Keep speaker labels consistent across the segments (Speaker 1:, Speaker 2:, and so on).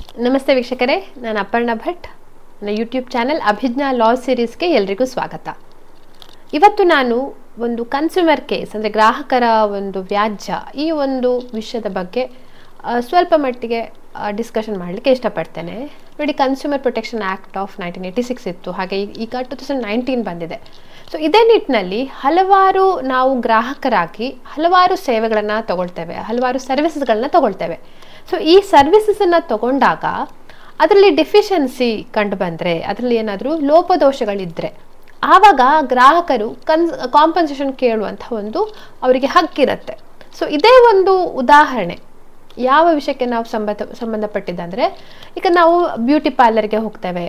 Speaker 1: ನಮಸ್ತೆ ವೀಕ್ಷಕರೇ ನಾನು ಅಪರ್ಣ ಭಟ್ ನನ್ನ ಯೂಟ್ಯೂಬ್ ಚಾನೆಲ್ ಅಭಿಜ್ಞಾ ಲಾ ಸೀರೀಸ್ಗೆ ಎಲ್ರಿಗೂ ಸ್ವಾಗತ ಇವತ್ತು ನಾನು ಒಂದು ಕನ್ಸ್ಯೂಮರ್ ಕೇಸ್ ಅಂದರೆ ಗ್ರಾಹಕರ ಒಂದು ವ್ಯಾಜ್ಯ ಈ ಒಂದು ವಿಷಯದ ಬಗ್ಗೆ ಆ, ಸ್ವಲ್ಪ ಮಟ್ಟಿಗೆ ಡಿಸ್ಕಷನ್ ಮಾಡಲಿಕ್ಕೆ ಇಷ್ಟಪಡ್ತೇನೆ ನೋಡಿ consumer protection act of nineteen eighty six ಇತ್ತು ಹಾಗೆ ಈ- ಈಗ ಟು ತೌಸಂಡ್ ನೈನ್ಟೀನ್ ಬಂದಿದೆ ಸೊ ಇದೇ ನಿಟ್ಟಿನಲ್ಲಿ ಹಲವಾರು ನಾವು ಗ್ರಾಹಕರಾಗಿ ಹಲವಾರು ಸೇವೆಗಳನ್ನು ತಗೊಳ್ತೇವೆ ಹಲವಾರು ಸರ್ವಿಸಸ್ಗಳನ್ನ ತಗೊಳ್ತೇವೆ ಸೊ ಈ ಸರ್ವಿಸಸನ್ನು ತಗೊಂಡಾಗ ಅದರಲ್ಲಿ ಡಿಫಿಷಿಯನ್ಸಿ ಕಂಡು ಬಂದರೆ ಅದರಲ್ಲಿ ಏನಾದರೂ ಲೋಪದೋಷಗಳಿದ್ದರೆ ಆವಾಗ ಗ್ರಾಹಕರು ಕನ್ಸ್ ಕಾಂಪನ್ಸೇಷನ್ ಕೇಳುವಂಥ ಒಂದು ಅವರಿಗೆ ಹಕ್ಕಿರುತ್ತೆ ಸೊ ಇದೇ ಒಂದು ಉದಾಹರಣೆ ಯಾವ ವಿಷಯಕ್ಕೆ ನಾವು ಸಂಬಂಧ ಸಂಬಂಧಪಟ್ಟಿದ್ದಂದರೆ ಈಗ ನಾವು ಬ್ಯೂಟಿ ಪಾರ್ಲರ್ಗೆ ಹೋಗ್ತೇವೆ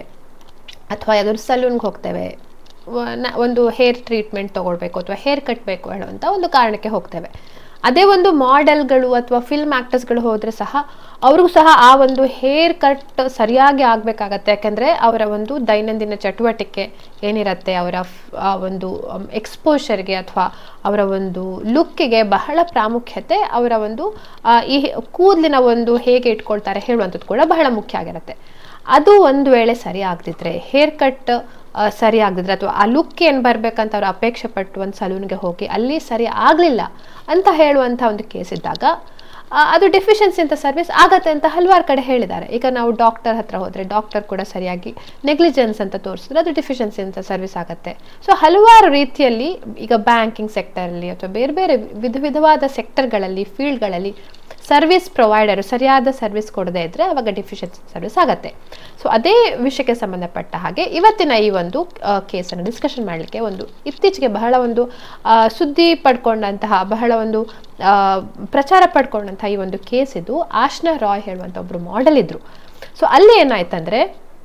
Speaker 1: ಅಥವಾ ಯಾವ್ದಾದ್ರು ಸಲೂನ್ಗೆ ಹೋಗ್ತೇವೆ ವ- ನ- ಒಂದು ಹೇರ್ ಟ್ರೀಟ್ಮೆಂಟ್ ತೊಗೊಳ್ಬೇಕು ಅಥವಾ ಹೇರ್ ಕಟ್ಟಬೇಕು ಹೇಳುವಂಥ ಒಂದು ಕಾರಣಕ್ಕೆ ಹೋಗ್ತೇವೆ ಅದೇ ಒಂದು ಮಾಡೆಲ್ಗಳು ಅಥವಾ ಫಿಲ್ಮ್ ಆ್ಯಕ್ಟರ್ಸ್ಗಳು ಹೋದರೆ ಸಹ ಅವ್ರಿಗೂ ಸಹ ಆ ಒಂದು ಹೇರ್ ಕಟ್ ಸರಿಯಾಗಿ ಆಗಬೇಕಾಗತ್ತೆ ಯಾಕೆಂದರೆ ಅವರ ಒಂದು ದೈನಂದಿನ ಚಟುವಟಿಕೆ ಏನಿರುತ್ತೆ ಅವರ ಫ್- ಆ ಒಂದು ಎಕ್ಸ್ಪೋಷರ್ಗೆ ಅಥವಾ ಅವರ ಒಂದು ಲುಕ್ಕಿಗೆ ಬಹಳ ಪ್ರಾಮುಖ್ಯತೆ ಅವರ ಒಂದು ಆ, ಈ ಕೂದಲಿನ ಒಂದು ಹೇಗೆ ಇಟ್ಕೊಳ್ತಾರೆ ಹೇಳುವಂಥದ್ದು ಕೂಡ ಬಹಳ ಮುಖ್ಯ ಆಗಿರುತ್ತೆ ಅದು ಒಂದು ವೇಳೆ ಸರಿ ಆಗದಿದ್ರೆ ಹೇರ್ ಕಟ್ ಸರಿ ಆಗದಿದ್ರೆ ಅಥವಾ ಆ ಲುಕ್ ಏನು ಬರಬೇಕಂತ ಅವ್ರು ಅಪೇಕ್ಷೆ ಪಟ್ಟು ಒಂದು ಸಲೂನ್ಗೆ ಹೋಗಿ ಅಲ್ಲಿ ಸರಿ ಆಗಲಿಲ್ಲ ಅಂತ ಹೇಳುವಂಥ ಒಂದು ಕೇಸ್ ಇದ್ದಾಗ ಆ, ಅದು ಡೆಫಿಷಿಯನ್ಸಿ ಅಂತ ಸರ್ವಿಸ್ ಆಗತ್ತೆ ಅಂತ ಹಲವಾರು ಕಡೆ ಹೇಳಿದ್ದಾರೆ ಈಗ ನಾವು ಡಾಕ್ಟರ್ ಹತ್ರ ಹೋದರೆ ಡಾಕ್ಟರ್ ಕೂಡ ಸರಿಯಾಗಿ ನೆಗ್ಲಿಜೆನ್ಸ್ ಅಂತ ತೋರಿಸಿದ್ರೆ ಅದು ಡಿಫಿಷಿಯನ್ಸಿ ಅಂತ ಸರ್ವಿಸ್ ಆಗುತ್ತೆ ಸೊ ಹಲವಾರು ರೀತಿಯಲ್ಲಿ ಈಗ ಬ್ಯಾಂಕಿಂಗ್ ಸೆಕ್ಟರಲ್ಲಿ ಅಥವಾ ಬೇರೆ ಬೇರೆ ವಿಧ ವಿಧವಾದ ಸೆಕ್ಟರ್ಗಳಲ್ಲಿ ಫೀಲ್ಡ್ಗಳಲ್ಲಿ ಸರ್ವಿಸ್ ಪ್ರೊವೈಡರು ಸರಿಯಾದ ಸರ್ವಿಸ್ ಕೊಡದೇ ಇದ್ದರೆ ಅವಾಗ ಡಿಫಿಷಿಯನ್ಸಿ ಸರ್ವಿಸ್ ಆಗುತ್ತೆ ಸೊ ಅದೇ ವಿಷಯಕ್ಕೆ ಸಂಬಂಧಪಟ್ಟ ಹಾಗೆ ಇವತ್ತಿನ ಈ ಒಂದು ಕೇಸನ್ನು ಡಿಸ್ಕಷನ್ ಮಾಡಲಿಕ್ಕೆ ಒಂದು ಇತ್ತೀಚೆಗೆ ಬಹಳ ಒಂದು ಆ, ಸುದ್ದಿ ಪಡ್ಕೊಂಡಂತಹ ಬಹಳ ಒಂದು ಆ, ಪ್ರಚಾರ ಪಡ್ಕೊಂಡಂತಹ ಈ ಒಂದು ಕೇಸ್ ಇದು ಆಶ್ನಾ ರಾಯ್ ಹೇಳುವಂಥ ಒಬ್ಬರು ಮಾಡೆಲ್ ಇದ್ರು ಸೊ ಅಲ್ಲಿ ಏನಾಯ್ತಂದ್ರೆ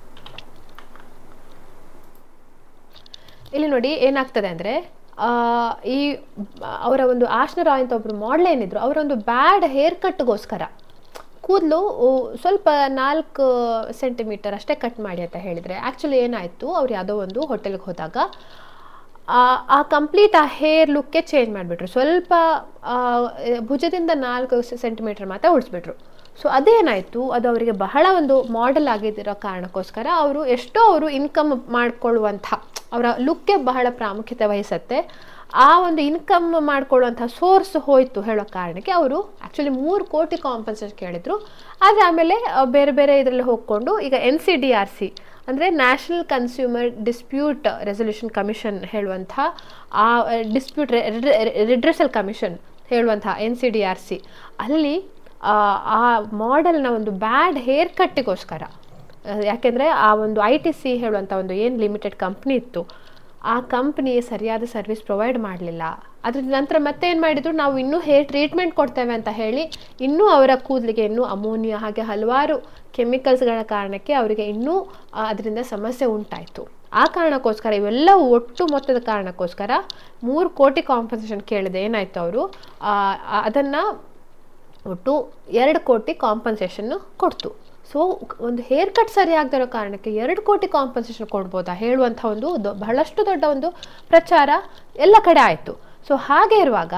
Speaker 1: ಇಲ್ಲಿ ನೋಡಿ ಏನಾಗ್ತದೆ ಅಂದರೆ ಈ ಅವರ ಒಂದು ಆಶ್ನ ರಾಯ್ ಅಂತ ಒಬ್ರು ಮಾಡೆಲ್ ಏನಿದ್ರು ಅವರ ಒಂದು ಬ್ಯಾಡ್ ಹೇರ್ ಕಟ್ಗೋಸ್ಕರ ಕೂದಲು ಸ್ವಲ್ಪ ನಾಲ್ಕು ಸೆಂಟಿಮೀಟರ್ ಅಷ್ಟೇ ಕಟ್ ಮಾಡಿ ಅಂತ ಹೇಳಿದರೆ ಆ್ಯಕ್ಚುಲಿ ಏನಾಯಿತು ಅವ್ರು ಯಾವುದೋ ಒಂದು ಹೋಟೆಲ್ಗೆ ಹೋದಾಗ ಆ- ಆ ಕಂಪ್ಲೀಟ್ ಆ ಹೇರ್ ಲುಕ್ಕೆ ಚೇಂಜ್ ಮಾಡಿಬಿಟ್ರು ಸ್ವಲ್ಪ ಆ, ಭುಜದಿಂದ ನಾಲ್ಕು ಸೆಂಟಿಮೀಟರ್ ಮಾತ್ರ ಉಳಿಸ್ಬಿಟ್ರು ಸೊ ಅದೇನಾಯಿತು ಅದು ಅವರಿಗೆ ಬಹಳ ಒಂದು ಮಾಡೆಲ್ ಆಗಿದ್ದಿರೋ ಕಾರಣಕ್ಕೋಸ್ಕರ ಅವರು ಎಷ್ಟೋ ಅವರು ಇನ್ಕಮ್ ಮಾಡ್ಕೊಳ್ಳುವಂಥ ಅವರ ಲುಕ್ಕೆ ಬಹಳ ಪ್ರಾಮುಖ್ಯತೆ ವಹಿಸುತ್ತೆ ಆ ಒಂದು ಇನ್ಕಮ್ ಮಾಡ್ಕೊಳ್ಳುವಂಥ ಸೋರ್ಸ್ ಹೋಯಿತು ಹೇಳೋ ಕಾರಣಕ್ಕೆ ಅವರು ಆ್ಯಕ್ಚುಲಿ ಮೂರು ಕೋಟಿ ಕಾಂಪನ್ಸೇಷನ್ ಕೇಳಿದರು ಆದರೆ ಆಮೇಲೆ ಆ, ಬೇರೆ ಬೇರೆ ಇದರಲ್ಲಿ ಹೋಗ್ಕೊಂಡು ಈಗ N C D R C ಅಂದರೆ national consumer dispute resolution commission ಹೇಳುವಂಥ ಆ ಡಿಸ್ಪ್ಯೂಟ್ ರಿಡ್ರೆಸಲ್ ಕಮಿಷನ್ ಹೇಳುವಂಥ N C D R C ಅಲ್ಲಿ ಆ, ಆ ಮಾಡೆಲ್ನ ಒಂದು ಬ್ಯಾಡ್ ಹೇರ್ ಕಟ್ಟಿಗೋಸ್ಕರ ಯಾಕೆಂದರೆ ಆ ಒಂದು ಐ ಟಿ ಸಿ ಹೇಳುವಂಥ ಒಂದು ಏನು ಲಿಮಿಟೆಡ್ ಕಂಪ್ನಿ ಇತ್ತು ಆ ಕಂಪ್ನಿ ಸರಿಯಾದ ಸರ್ವಿಸ್ ಪ್ರೊವೈಡ್ ಮಾಡಲಿಲ್ಲ ಅದ್ರ ನಂತರ ಮತ್ತೆ ಏನು ಮಾಡಿದ್ರು ನಾವು ಇನ್ನೂ ಹೇರ್ ಟ್ರೀಟ್ಮೆಂಟ್ ಕೊಡ್ತೇವೆ ಅಂತ ಹೇಳಿ ಇನ್ನೂ ಅವರ ಕೂದಲಿಗೆ ಇನ್ನೂ ಅಮೋನಿಯಾ ಹಾಗೆ ಹಲವಾರು ಕೆಮಿಕಲ್ಸ್ಗಳ ಕಾರಣಕ್ಕೆ ಅವರಿಗೆ ಇನ್ನೂ ಆ, ಅದರಿಂದ ಸಮಸ್ಯೆ ಉಂಟಾಯಿತು ಆ ಕಾರಣಕ್ಕೋಸ್ಕರ ಇವೆಲ್ಲ ಒಟ್ಟು ಮೊತ್ತದ ಕಾರಣಕ್ಕೋಸ್ಕರ ಮೂರು ಕೋಟಿ ಕಾಂಪನ್ಸೇಷನ್ ಕೇಳಿದೆ ಏನಾಯಿತು ಅವರು ಅದನ್ನು ಒಟ್ಟು ಎರಡು ಕೋಟಿ ಕಾಂಪನ್ಸೇಷನ್ನು ಕೊಡ್ತು ಸೊ ಒಂದು ಹೇರ್ ಕಟ್ ಸರಿ ಆಗದಿರೋ ಕಾರಣಕ್ಕೆ ಎರಡು ಕೋಟಿ ಕಾಂಪನ್ಸೇಷನ್ ಕೊಡ್ಬೋದಾ ಹೇಳುವಂಥ ಒಂದು ದೊ- ಬಹಳಷ್ಟು ದೊಡ್ಡ ಒಂದು ಪ್ರಚಾರ ಎಲ್ಲ ಕಡೆ ಆಯಿತು ಸೊ ಹಾಗೆ ಇರುವಾಗ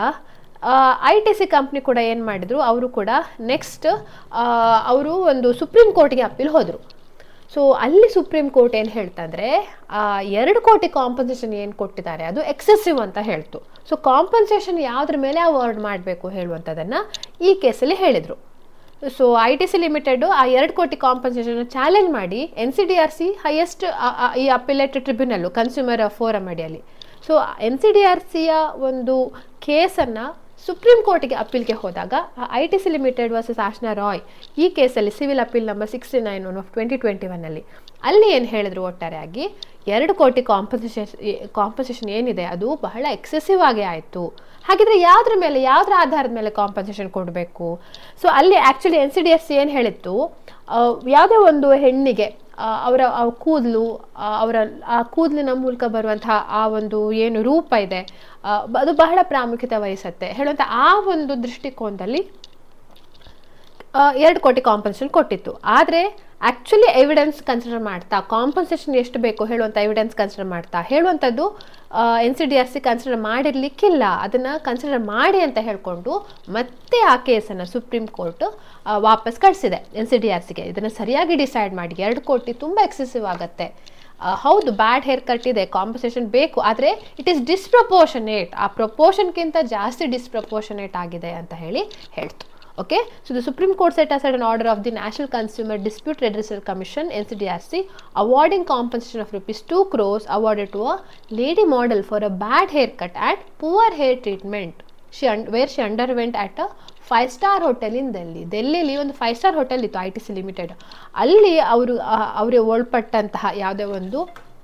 Speaker 1: ಐ ಟಿ ಸಿ ಕಂಪ್ನಿ ಕೂಡ ಏನು ಮಾಡಿದರು ಅವರು ಕೂಡ ನೆಕ್ಸ್ಟ್ ಅವರು ಒಂದು ಸುಪ್ರೀಂ ಕೋರ್ಟ್ಗೆ ಅಪೀಲ್ ಹೋದರು ಸೊ ಅಲ್ಲಿ ಸುಪ್ರೀಂ ಕೋರ್ಟ್ ಏನು ಹೇಳ್ತಂದ್ರೆ ಆ, ಎರಡು ಕೋಟಿ ಕಾಂಪನ್ಸೇಷನ್ ಏನು ಕೊಟ್ಟಿದ್ದಾರೆ ಅದು ಎಕ್ಸೆಸಿವ್ ಅಂತ ಹೇಳ್ತು ಸೊ ಕಾಂಪನ್ಸೇಷನ್ ಯಾವುದ್ರ ಮೇಲೆ ಅವಾರ್ಡ್ ಮಾಡಬೇಕು ಹೇಳುವಂಥದ್ದನ್ನು ಈ ಕೇಸಲ್ಲಿ ಹೇಳಿದರು so I T C limited ಆ ಎರಡು ಕೋಟಿ ಕಾಂಪನ್ಸೇಷನ್ ಚಾಲೆಂಜ್ ಮಾಡಿ N C D R C highest ಈ ಅಪಿಲೇಟ್ ಟ್ರಿಬ್ಯುನಲ್ಲು ಕನ್ಸ್ಯೂಮರ್ ಫೋರಮ್ ಅಡಿಯಲ್ಲಿ so N C D R ಸಿಯ ಒಂದು ಕೇಸನ್ನು ಸುಪ್ರೀಂ ಕೋರ್ಟ್ಗೆ ಅಪೀಲ್ಗೆ ಹೋದಾಗ I T C limited versus Ashna Roy ಈ ಕೇಸಲ್ಲಿ civil appeal number sixty nine one of twenty twenty ಒನ್ನಲ್ಲಿ ಅಲ್ಲಿ ಏನು ಹೇಳಿದ್ರು ಒಟ್ಟಾರೆಯಾಗಿ ಎರಡು ಕೋಟಿ ಕಾಂಪನ್ಸೇಷನ್ ಕಾಂಪನ್ಸೇಷನ್ ಏನಿದೆ ಅದು ಬಹಳ ಎಕ್ಸೆಸಿವ್ ಆಗಿ ಆಯಿತು ಹಾಗಿದ್ರೆ ಯಾವುದ್ರ ಮೇಲೆ ಯಾವುದ್ರ ಆಧಾರದ ಮೇಲೆ ಕಾಂಪನ್ಸೇಷನ್ ಕೊಡಬೇಕು ಸೊ ಅಲ್ಲಿ actually N C D F C ಏನು ಹೇಳಿತ್ತು ಆ, ಯಾವುದೇ ಒಂದು ಹೆಣ್ಣಿಗೆ ಆ, ಅವರ ಆ ಕೂದಲು ಆ, ಅವರ ಆ ಕೂದಲಿನ ಮೂಲಕ ಬರುವಂತಹ ಆ ಒಂದು ಏನು ರೂಪ ಇದೆ ಆ, ಬ- ಅದು ಬಹಳ ಪ್ರಾಮುಖ್ಯತೆ ವಹಿಸುತ್ತೆ ಹೇಳುವಂಥ ಆ ಒಂದು ದೃಷ್ಟಿಕೋನದಲ್ಲಿ ಆ, ಎರಡು ಕೋಟಿ ಕಾಂಪನ್ಸೇಷನ್ ಕೊಟ್ಟಿತ್ತು ಆದರೆ ಆ್ಯಕ್ಚುಲಿ ಎವಿಡೆನ್ಸ್ ಕನ್ಸಿಡರ್ ಮಾಡ್ತಾ ಕಾಂಪನ್ಸೇಷನ್ ಎಷ್ಟು ಬೇಕು ಹೇಳುವಂಥ ಎವಿಡೆನ್ಸ್ ಕನ್ಸಿಡರ್ ಮಾಡ್ತಾ ಹೇಳುವಂಥದ್ದು N C D R C consider ಮಾಡಿರಲಿಕ್ಕಿಲ್ಲ ಅದನ್ನು ಕನ್ಸಿಡರ್ ಮಾಡಿ ಅಂತ ಹೇಳಿಕೊಂಡು ಮತ್ತೆ ಆ ಕೇಸನ್ನು ಸುಪ್ರೀಂ ಕೋರ್ಟ್ ವಾಪಸ್ ಕಳಿಸಿದೆ ಎನ್ ಸಿ ಡಿ ಆರ್ ಸಿಗೆ ಇದನ್ನು ಸರಿಯಾಗಿ ಡಿಸೈಡ್ ಮಾಡಿ ಎರಡು ಕೋಟಿ ತುಂಬ ಎಕ್ಸೆಸಿವ್ ಆಗುತ್ತೆ ಆ, ಹೌದು ಬ್ಯಾಡ್ ಹೇರ್ ಕಟ್ ಇದೆ ಕಾಂಪನ್ಸೇಷನ್ ಬೇಕು ಆದರೆ ಇಟ್ ಈಸ್ ಡಿಸ್ಪ್ರಪೋರ್ಷನೇಟ್ ಆ ಪ್ರಪೋರ್ಷನ್ಗಿಂತ ಜಾಸ್ತಿ ಡಿಸ್ಪ್ರಪೋರ್ಷನೇಟ್ ಆಗಿದೆ ಅಂತ ಹೇಳಿ ಹೇಳ್ತು okay so the supreme court set aside an order of the national consumer dispute redressal commission N C D R C awarding compensation of rupees two crores awarded to a lady model for a bad hair cut and poor hair treatment she and where she underwent at a five star hotel in Delhi ಡೆಲ್ಲಿಲಿ ಒಂದು five star hotel ಇತ್ತು I T C limited ಅಲ್ಲಿ ಅವರು ಅವರಿಗೆ ಒಳಪಟ್ಟಂತಹ ಯಾವುದೇ ಒಂದು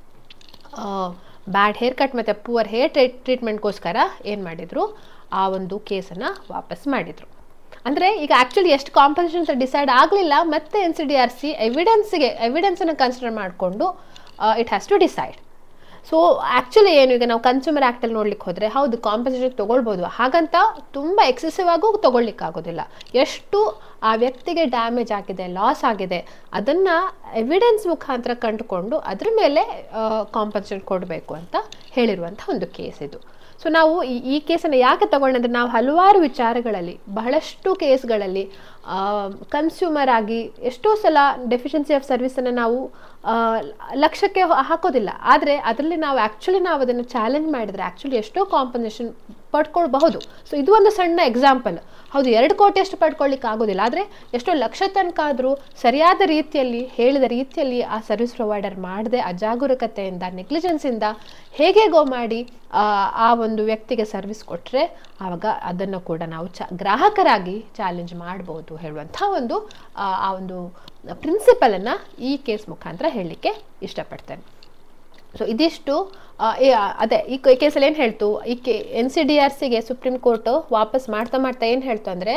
Speaker 1: bad hair cut ಮತ್ತು poor hair treat ಟ್ರೀಟ್ಮೆಂಟ್ಗೋಸ್ಕರ ಏನು ಮಾಡಿದರು ಆ ಒಂದು ಕೇಸನ್ನು ವಾಪಸ್ ಮಾಡಿದರು ಅಂದರೆ ಈಗ ಆ್ಯಕ್ಚುಲಿ ಎಷ್ಟು ಕಾಂಪನ್ಸೇಷನ್ ಡಿಸೈಡ್ ಆಗಲಿಲ್ಲ ಮತ್ತೆ N C D R C ಎವಿಡೆನ್ಸ್ಗೆ ಎವಿಡೆನ್ಸನ್ನು ಕನ್ಸಿಡರ್ ಮಾಡಿಕೊಂಡು it has to decide so actually ಏನು ಈಗ ನಾವು ಕನ್ಸ್ಯೂಮರ್ ಆ್ಯಕ್ಟಲ್ಲಿ ನೋಡ್ಲಿಕ್ಕೆ ಹೋದರೆ ಹೌದು ಕಾಂಪನ್ಸೇಷನ್ ತೊಗೊಳ್ಬೋದು ಹಾಗಂತ ತುಂಬ ಎಕ್ಸೆಸಿವ್ ಆಗೂ ತೊಗೊಳ್ಲಿಕ್ಕೆ ಆಗೋದಿಲ್ಲ ಎಷ್ಟು ಆ ವ್ಯಕ್ತಿಗೆ ಡ್ಯಾಮೇಜ್ ಆಗಿದೆ ಲಾಸ್ ಆಗಿದೆ ಅದನ್ನು ಎವಿಡೆನ್ಸ್ ಮುಖಾಂತರ ಕಂಡುಕೊಂಡು ಅದ್ರ ಮೇಲೆ ಕಾಂಪನ್ಸೇಷನ್ ಕೊಡಬೇಕು ಅಂತ ಹೇಳಿರುವಂಥ ಒಂದು ಕೇಸ್ ಇದು ಸೊ ನಾವು ಈ ಈ ಕೇಸನ್ನು ಯಾಕೆ ತಗೊಂಡ್ರೆ ನಾವು ಹಲವಾರು ವಿಚಾರಗಳಲ್ಲಿ ಬಹಳಷ್ಟು ಕೇಸ್ಗಳಲ್ಲಿ ಕನ್ಸ್ಯೂಮರ್ ಆಗಿ ಎಷ್ಟೋ ಸಲ ಡೆಫಿಷಿಯನ್ಸಿ ಆಫ್ ಸರ್ವಿಸನ್ನು ನಾವು ಆ, ಲಕ್ಷ್ಯಕ್ಕೆ ಹಾ- ಹಾಕೋದಿಲ್ಲ ಆದರೆ ಅದರಲ್ಲಿ ನಾವು ಆ್ಯಕ್ಚುಲಿ ನಾವು ಅದನ್ನು ಚಾಲೆಂಜ್ ಮಾಡಿದರೆ ಆ್ಯಕ್ಚುಲಿ ಎಷ್ಟೋ ಕಾಂಪನ್ಸೇಷನ್ ಪಡ್ಕೊಳ್ಬಹುದು ಸೊ ಇದು ಒಂದು ಸಣ್ಣ ಎಕ್ಸಾಂಪಲ್ ಹೌದು ಎರಡು ಕೋಟಿ ಅಷ್ಟು ಪಡ್ಕೊಳ್ಳಿಕ್ಕೆ ಆಗೋದಿಲ್ಲ ಆದರೆ ಎಷ್ಟೋ ಲಕ್ಷ ತನಕ ಆದರೂ ಸರಿಯಾದ ರೀತಿಯಲ್ಲಿ ಹೇಳಿದ ರೀತಿಯಲ್ಲಿ ಆ ಸರ್ವಿಸ್ ಪ್ರೊವೈಡರ್ ಮಾಡದೆ ಅಜಾಗರೂಕತೆಯಿಂದ ನೆಗ್ಲಿಜೆನ್ಸಿಂದ ಹೇಗೇಗೋ ಮಾಡಿ ಆ, ಆ ಒಂದು ವ್ಯಕ್ತಿಗೆ ಸರ್ವಿಸ್ ಕೊಟ್ಟರೆ ಆವಾಗ ಅದನ್ನು ಕೂಡ ನಾವು ಚ ಗ್ರಾಹಕರಾಗಿ ಚಾಲೆಂಜ್ ಮಾಡ್ಬೋದು ಹೇಳುವಂಥ ಒಂದು ಆ, ಆ ಒಂದು ಪ್ರಿನ್ಸಿಪಲನ್ನು ಈ ಕೇಸ್ ಮುಖಾಂತರ ಹೇಳಲಿಕ್ಕೆ ಇಷ್ಟಪಡ್ತೇನೆ ಸೊ ಇದಿಷ್ಟು ಆ, ಏ- ಅದೇ ಈ ಕ- ಈ ಕೇಸಲ್ಲಿ ಏನು ಹೇಳ್ತು ಈ K N C D R ಸಿಗೆ ಸುಪ್ರೀಂ ಕೋರ್ಟ್ ವಾಪಸ್ ಮಾಡ್ತಾ ಮಾಡ್ತಾ ಏನು ಹೇಳ್ತು ಅಂದರೆ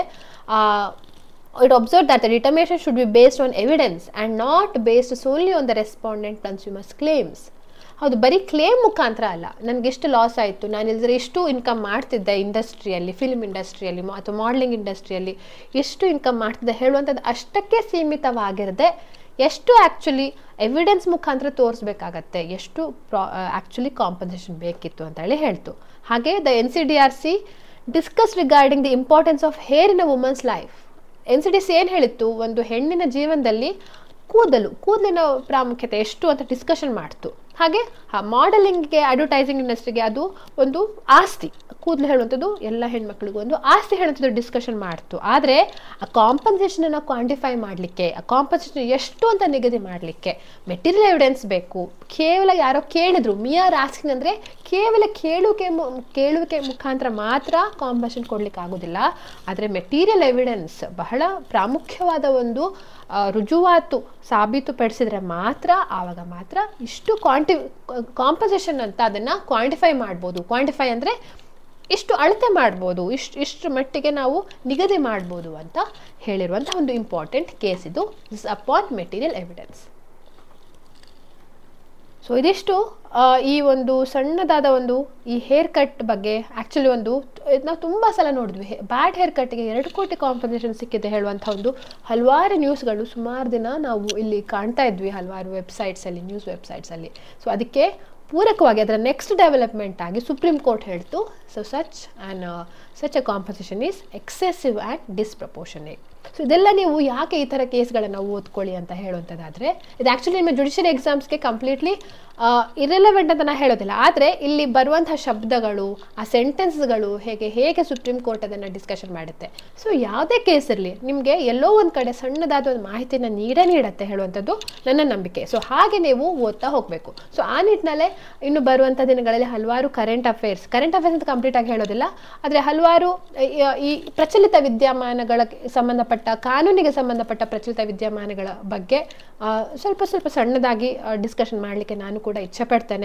Speaker 1: it observe that the determination should be based on evidence and not based solely on the respondent consumers claims ಹೌದು ಬರೀ ಕ್ಲೇಮ್ ಮುಖಾಂತರ ಅಲ್ಲ ನನಗೆ ಎಷ್ಟು ಲಾಸ್ ಆಯಿತು ನಾನು ಇಲ್ಲದ್ರೆ ಎಷ್ಟು ಇನ್ಕಮ್ ಮಾಡ್ತಿದ್ದೆ ಇಂಡಸ್ಟ್ರಿಯಲ್ಲಿ ಫಿಲ್ಮ್ ಇಂಡಸ್ಟ್ರಿಯಲ್ಲಿ ಅಥವಾ ಮಾಡಲಿಂಗ್ ಇಂಡಸ್ಟ್ರಿಯಲ್ಲಿ ಎಷ್ಟು ಇನ್ಕಮ್ ಮಾಡ್ತಿದ್ದೆ ಹೇಳುವಂಥದ್ದು ಅಷ್ಟಕ್ಕೆ ಸೀಮಿತವಾಗಿರದೆ ಎಷ್ಟು ಆ್ಯಕ್ಚುಲಿ ಎವಿಡೆನ್ಸ್ ಮುಖಾಂತರ ತೋರಿಸ್ಬೇಕಾಗತ್ತೆ ಎಷ್ಟು ಪ್ರಾ ಆ್ಯಕ್ಚುಲಿ ಕಾಂಪನ್ಸೇಷನ್ ಬೇಕಿತ್ತು ಅಂತ ಹೇಳಿ ಹೇಳ್ತು ಹಾಗೆ the N C D R C discuss regarding the importance of hair in a woman's life N C D C ಏನು ಹೇಳಿತ್ತು ಒಂದು ಹೆಣ್ಣಿನ ಜೀವನದಲ್ಲಿ ಕೂದಲು ಕೂದಲಿನ ಪ್ರಾಮುಖ್ಯತೆ ಎಷ್ಟು ಅಂತ ಡಿಸ್ಕಷನ್ ಮಾಡ್ತು ಹಾಗೆ ಮಾಡೆಲಿಂಗ್ಗೆ ಅಡ್ವರ್ಟೈಸಿಂಗ್ ಇಂಡಸ್ಟ್ರಿಗೆ ಅದು ಒಂದು ಆಸ್ತಿ ಕೂದಲು ಹೇಳುವಂಥದ್ದು ಎಲ್ಲ ಹೆಣ್ಮಕ್ಳಿಗೂ ಒಂದು ಆಸ್ತಿ ಹೇಳುವಂಥದ್ದು ಡಿಸ್ಕಷನ್ ಮಾಡ್ತು ಆದರೆ ಆ ಕಾಂಪನ್ಸೇಷನನ್ನು ಕ್ವಾಂಟಿಫೈ ಮಾಡಲಿಕ್ಕೆ ಆ ಕಾಂಪನ್ಸೇಷನ್ ಎಷ್ಟು ಅಂತ ನಿಗದಿ ಮಾಡಲಿಕ್ಕೆ ಮೆಟೀರಿಯಲ್ ಎವಿಡೆನ್ಸ್ ಬೇಕು ಕೇವಲ ಯಾರೋ ಕೇಳಿದ್ರು ಮಿಯರ್ ಆಸ್ಕಿಂಗ್ ಅಂದರೆ ಕೇವಲ ಕೇಳುವಿಕೆ ಮು- ಕೇಳುವಿಕೆ ಮುಖಾಂತರ ಮಾತ್ರ ಕಾಂಪನ್ಸೇಷನ್ ಕೊಡ್ಲಿಕ್ಕೆ ಆಗೋದಿಲ್ಲ ಆದರೆ ಮೆಟೀರಿಯಲ್ ಎವಿಡೆನ್ಸ್ ಬಹಳ ಪ್ರಾಮುಖ್ಯವಾದ ಒಂದು ಆ, ರುಜುವಾತು ಸಾಬೀತುಪಡಿಸಿದ್ರೆ ಮಾತ್ರ ಆವಾಗ ಮಾತ್ರ ಇಷ್ಟು ಕ್ವಾಂಟಿ ಕಾಂಪನ್ಸೇಷನ್ ಅಂತ ಅದನ್ನು ಕ್ವಾಂಟಿಫೈ ಮಾಡ್ಬೋದು ಕ್ವಾಂಟಿಫೈ ಅಂದರೆ ಇಷ್ಟು ಅಳತೆ ಮಾಡ್ಬೋದು ಇಷ್ಟು ಇಷ್ಟರ ಮಟ್ಟಿಗೆ ನಾವು ನಿಗದಿ ಮಾಡ್ಬೋದು ಅಂತ ಹೇಳಿರುವಂಥ ಒಂದು ಇಂಪಾರ್ಟೆಂಟ್ ಕೇಸ್ ಇದು is upon material evidence so ಇದಿಷ್ಟು ಆ, ಈ ಒಂದು ಸಣ್ಣದಾದ ಒಂದು ಈ ಹೇರ್ ಕಟ್ ಬಗ್ಗೆ ಆ್ಯಕ್ಚುಲಿ ಒಂದು ಇದ್ ನಾವು ತುಂಬ ಸಲ ನೋಡಿದ್ವಿ ಬ್ಯಾಡ್ ಹೇರ್ ಕಟ್ಗೆ ಎರಡು ಕೋಟಿ ಕಾಂಪನ್ಸೇಷನ್ ಸಿಕ್ಕಿದೆ ಹೇಳುವಂಥ ಒಂದು ಹಲವಾರು ನ್ಯೂಸ್ಗಳು ಸುಮಾರು ದಿನ ನಾವು ಇಲ್ಲಿ ಕಾಣ್ತಾ ಇದ್ವಿ ಹಲವಾರು ವೆಬ್ಸೈಟ್ಸಲ್ಲಿ ನ್ಯೂಸ್ ವೆಬ್ಸೈಟ್ಸಲ್ಲಿ ಸೊ ಅದಕ್ಕೆ ಪೂರಕವಾಗಿ ಅದರ ನೆಕ್ಸ್ಟ್ ಡೆವಲಪ್ಮೆಂಟ್ ಆಗಿ ಸುಪ್ರೀಂ ಕೋರ್ಟ್ ಹೇಳ್ತು so such and such a compensation is excessive and disproportionate so ಇದೆಲ್ಲ ನೀವು ಯಾಕೆ ಈ ಥರ ಕೇಸ್ಗಳನ್ನು ಓದ್ಕೊಳ್ಳಿ ಅಂತ ಹೇಳುವಂಥದ್ದಾದರೆ ಇದು ಆ್ಯಕ್ಚುಲಿ ನಿಮ್ಮ ಜುಡಿಷಿಯಲ್ ಎಕ್ಸಾಮ್ಸ್ಗೆ ಕಂಪ್ಲೀಟ್ಲಿ ಇರೆಲೆವೆಂಟ್ ಅಂತ ನಾನು ಹೇಳೋದಿಲ್ಲ ಆದರೆ ಇಲ್ಲಿ ಬರುವಂಥ ಶಬ್ದಗಳು ಆ ಸೆಂಟೆನ್ಸ್ಗಳು ಹೇಗೆ ಹೇಗೆ ಸುಪ್ರೀಂ ಕೋರ್ಟ್ ಅದನ್ನು ಡಿಸ್ಕಷನ್ ಮಾಡುತ್ತೆ ಸೊ ಯಾವುದೇ ಕೇಸ್ ಇರಲಿ ನಿಮಗೆ ಎಲ್ಲೋ ಒಂದು ಕಡೆ ಸಣ್ಣದಾದ ಒಂದು ಮಾಹಿತಿನ ನೀಡೇ ನೀಡುತ್ತೆ ಹೇಳುವಂಥದ್ದು ನನ್ನ ನಂಬಿಕೆ ಸೊ ಹಾಗೆ ನೀವು ಓದ್ತಾ ಹೋಗಬೇಕು ಸೊ ಆ ನಿಟ್ಟಿನಲ್ಲೇ ಇನ್ನು ಬರುವಂಥ ದಿನಗಳಲ್ಲಿ ಹಲವಾರು ಕರೆಂಟ್ ಅಫೇರ್ಸ್ ಕರೆಂಟ್ ಅಫೇರ್ಸ್ ಅಂತ ಕಂಪ್ಲೀಟ್ ಆಗಿ ಹೇಳೋದಿಲ್ಲ ಆದರೆ ಹಲವಾರು ಈ- ಈ ಪ್ರಚಲಿತ ವಿದ್ಯಮಾನಗಳ ಸಂಬಂಧಪಟ್ಟ ಕಾನೂನಿಗೆ ಸಂಬಂಧಪಟ್ಟ ಪ್ರಚಲಿತ ವಿದ್ಯಮಾನಗಳ ಬಗ್ಗೆ ಆ, ಸ್ವಲ್ಪ ಸ್ವಲ್ಪ ಸಣ್ಣದಾಗಿ ಡಿಸ್ಕಷನ್ ಮಾಡಲಿಕ್ಕೆ ನಾನು ಕೂಡ ಇಚ್ಛೆ ಪಡ್ತೇನೆ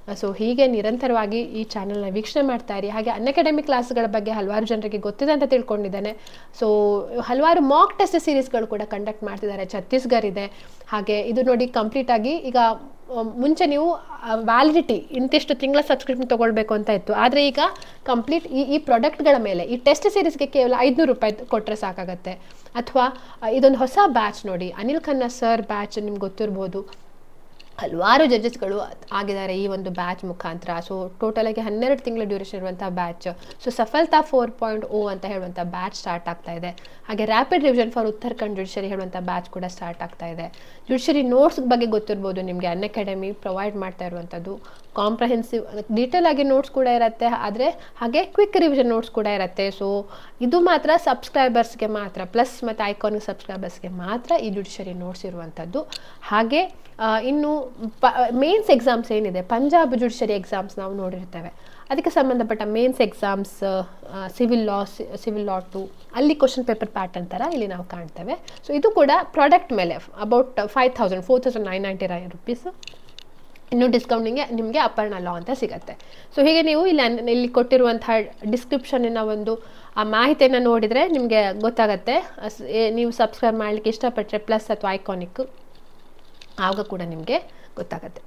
Speaker 1: ಸೊ ಹೀಗೆ ನಿರಂತರವಾಗಿ ಈ ಚಾನಲ್ನ ವೀಕ್ಷಣೆ ಮಾಡ್ತಾ ಇರಿ ಹಾಗೆ ಅನ್ಅಕಾಡೆಮಿ ಕ್ಲಾಸ್ಗಳ ಬಗ್ಗೆ ಹಲವಾರು ಜನರಿಗೆ ಗೊತ್ತಿದೆ ಅಂತ ತಿಳ್ಕೊಂಡಿದ್ದೇನೆ ಸೊ ಹಲವಾರು ಮಾಕ್ ಟೆಸ್ಟ್ ಸೀರೀಸ್ಗಳು ಕೂಡ ಕಂಡಕ್ಟ್ ಮಾಡ್ತಿದ್ದಾರೆ ಛತ್ತೀಸ್ಗಢ ಇದೆ ಹಾಗೆ ಇದು ನೋಡಿ ಕಂಪ್ಲೀಟ್ ಆಗಿ ಈಗ ಆ, ಮುಂಚೆ ನೀವು ವ್ಯಾಲಿಡಿಟಿ ಇಂತಿಷ್ಟು ತಿಂಗಳ ಸಬ್ಸ್ಕ್ರಿಪ್ಷನ್ ತೊಗೊಳ್ಬೇಕು ಅಂತ ಇತ್ತು ಆದರೆ ಈಗ ಕಂಪ್ಲೀಟ್ ಈ ಈ ಪ್ರಾಡಕ್ಟ್ಗಳ ಮೇಲೆ ಈ ಟೆಸ್ಟ್ ಸೀರೀಸ್ಗೆ ಕೇವಲ ಐದುನೂರು ರೂಪಾಯಿ ಕೊಟ್ಟರೆ ಸಾಕಾಗತ್ತೆ ಅಥವಾ ಇದೊಂದು ಹೊಸ ಬ್ಯಾಚ್ ನೋಡಿ ಅನಿಲ್ ಖನ್ನಾ ಸರ್ ಬ್ಯಾಚ್ ನಿಮ್ಗೆ ಗೊತ್ತಿರ್ಬೋದು ಹಲವಾರು ಜಡ್ಜಸ್ಗಳು ಆಗಿದ್ದಾರೆ ಈ ಒಂದು ಬ್ಯಾಚ್ ಮುಖಾಂತರ ಸೊ ಟೋಟಲಾಗಿ ಹನ್ನೆರಡು ತಿಂಗಳ ಡ್ಯೂರೇಷನ್ ಇರುವಂಥ batch so Safalta four point O ಅಂತ ಹೇಳುವಂಥ ಬ್ಯಾಚ್ ಸ್ಟಾರ್ಟ್ ಆಗ್ತಾ ಇದೆ ಹಾಗೆ rapid revision for Uttarakhand judiciary ಹೇಳುವಂಥ ಬ್ಯಾಚ್ ಕೂಡ ಸ್ಟಾರ್ಟ್ ಆಗ್ತಾ ಇದೆ ಜುಡಿಷರಿ ನೋಟ್ಸ್ ಬಗ್ಗೆ ಗೊತ್ತಿರ್ಬೋದು ನಿಮಗೆ ಅನ್ ಅಕಾಡೆಮಿ ಪ್ರೊವೈಡ್ ಮಾಡ್ತಾ ಇರುವಂಥದ್ದು ಕಾಂಪ್ರಹೆನ್ಸಿವ್ ಡೀಟೇಲ್ ಆಗಿ ನೋಟ್ಸ್ ಕೂಡ ಇರುತ್ತೆ ಆದರೆ ಹಾಗೆ ಕ್ವಿಕ್ ರಿವಿಷನ್ ನೋಟ್ಸ್ ಕೂಡ ಇರುತ್ತೆ ಸೊ ಇದು ಮಾತ್ರ ಸಬ್ಸ್ಕ್ರೈಬರ್ಸ್ಗೆ ಮಾತ್ರ ಪ್ಲಸ್ ಮತ್ತು ಐಕಾನಿಕ್ ಸಬ್ಸ್ಕ್ರೈಬರ್ಸ್ಗೆ ಮಾತ್ರ ಈ ಜುಡಿಷರಿ ನೋಟ್ಸ್ ಇರುವಂಥದ್ದು ಹಾಗೆ ಆ, ಇನ್ನು ಪ ಮೇನ್ಸ್ ಎಕ್ಸಾಮ್ಸ್ ಏನಿದೆ ಪಂಜಾಬ್ ಜುಡಿಷರಿ ಎಕ್ಸಾಮ್ಸ್ ನಾವು ನೋಡಿರ್ತೇವೆ ಅದಕ್ಕೆ ಸಂಬಂಧಪಟ್ಟ mains exams civil law civil law two ಅಲ್ಲಿ ಕ್ವಶನ್ ಪೇಪರ್ ಪ್ಯಾಟರ್ನ್ ಥರ ಇಲ್ಲಿ ನಾವು ಕಾಣ್ತೇವೆ ಸೊ ಇದು ಕೂಡ ಪ್ರಾಡಕ್ಟ್ ಮೇಲೆ about five thousand four thousand nine ninety nine rupees ಇನ್ನು ಡಿಸ್ಕೌಂಟಿಂಗೆ ನಿಮಗೆ ಅಪರ್ಣ ಲಾ ಅಂತ ಸಿಗುತ್ತೆ ಸೊ ಹೀಗೆ ನೀವು ಇಲ್ಲಿ ಅನ್- ಇಲ್ಲಿ ಕೊಟ್ಟಿರುವಂತಹ ಡಿಸ್ಕ್ರಿಪ್ಷನ್ನಿನ ಒಂದು ಆ ಮಾಹಿತಿಯನ್ನು ನೋಡಿದರೆ ನಿಮಗೆ ಗೊತ್ತಾಗತ್ತೆ ಅಸ್- ಏ- ನೀವು ಸಬ್ಸ್ಕ್ರೈಬ್ ಮಾಡಲಿಕ್ಕೆ ಇಷ್ಟಪಟ್ಟರೆ ಪ್ಲಸ್ ಅಥವಾ ಐಕಾನಿಕ್ ಆವಾಗ ಕೂಡ ನಿಮಗೆ ಗೊತ್ತಾಗತ್ತೆ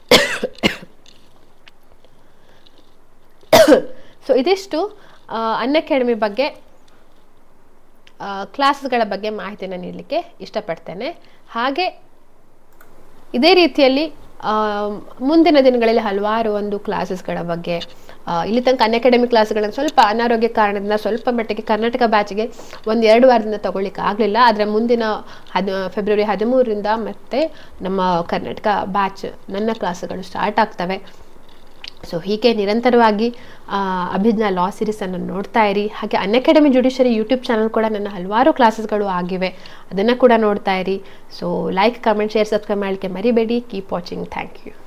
Speaker 1: ಸೊ ಇದಿಷ್ಟು ಅನ್ ಅಕಾಡೆಮಿ ಬಗ್ಗೆ ಕ್ಲಾಸ್ಗಳ ಬಗ್ಗೆ ಮಾಹಿತಿಯನ್ನು ನೀಡಲಿಕ್ಕೆ ಇಷ್ಟಪಡ್ತೇನೆ ಹಾಗೆ ಇದೇ ರೀತಿಯಲ್ಲಿ ಆ, ಮುಂದಿನ ದಿನಗಳಲ್ಲಿ ಹಲವಾರು ಒಂದು ಕ್ಲಾಸಸ್ಗಳ ಬಗ್ಗೆ ಆ, ಇಲ್ಲಿ ತನಕ ಅನ್ ಅಕಾಡೆಮಿ ಕ್ಲಾಸ್ಗಳನ್ನು ಸ್ವಲ್ಪ ಅನಾರೋಗ್ಯ ಕಾರಣದಿಂದ ಸ್ವಲ್ಪ ಮಟ್ಟಿಗೆ ಕರ್ನಾಟಕ ಬ್ಯಾಚ್ಗೆ ಒಂದು ಎರಡು ವಾರದಿಂದ ತಗೊಳ್ಳಿಕ್ಕೆ ಆಗಲಿಲ್ಲ ಆದರೆ ಮುಂದಿನ ಹದ್ ಫೆಬ್ರವರಿ ಹದಿಮೂರರಿಂದ ಮತ್ತೆ ನಮ್ಮ ಕರ್ನಾಟಕ ಬ್ಯಾಚ್ ನನ್ನ ಕ್ಲಾಸ್ಗಳು ಸ್ಟಾರ್ಟ್ ಆಗ್ತವೆ ಸೊ ಹೀಗೆ ನಿರಂತರವಾಗಿ ಆ, ಅಭಿಜ್ಞಾ ಲಾ ಸೀರೀಸನ್ನು ನೋಡ್ತಾ ಇರಿ ಹಾಗೆ Unacademy judiciary YouTube channel ಕೂಡ ನನ್ನ ಹಲವಾರು ಕ್ಲಾಸಸ್ಗಳು ಆಗಿವೆ ಅದನ್ನು ಕೂಡ ನೋಡ್ತಾ ಇರಿ ಸೊ ಲೈಕ್ ಕಮೆಂಟ್ ಶೇರ್ ಸಬ್ಸ್ಕ್ರೈಬ್ ಮಾಡಲಿಕ್ಕೆ ಮರಿಬೇಡಿ ಕೀಪ್ ವಾಚಿಂಗ್ ಥ್ಯಾಂಕ್ ಯು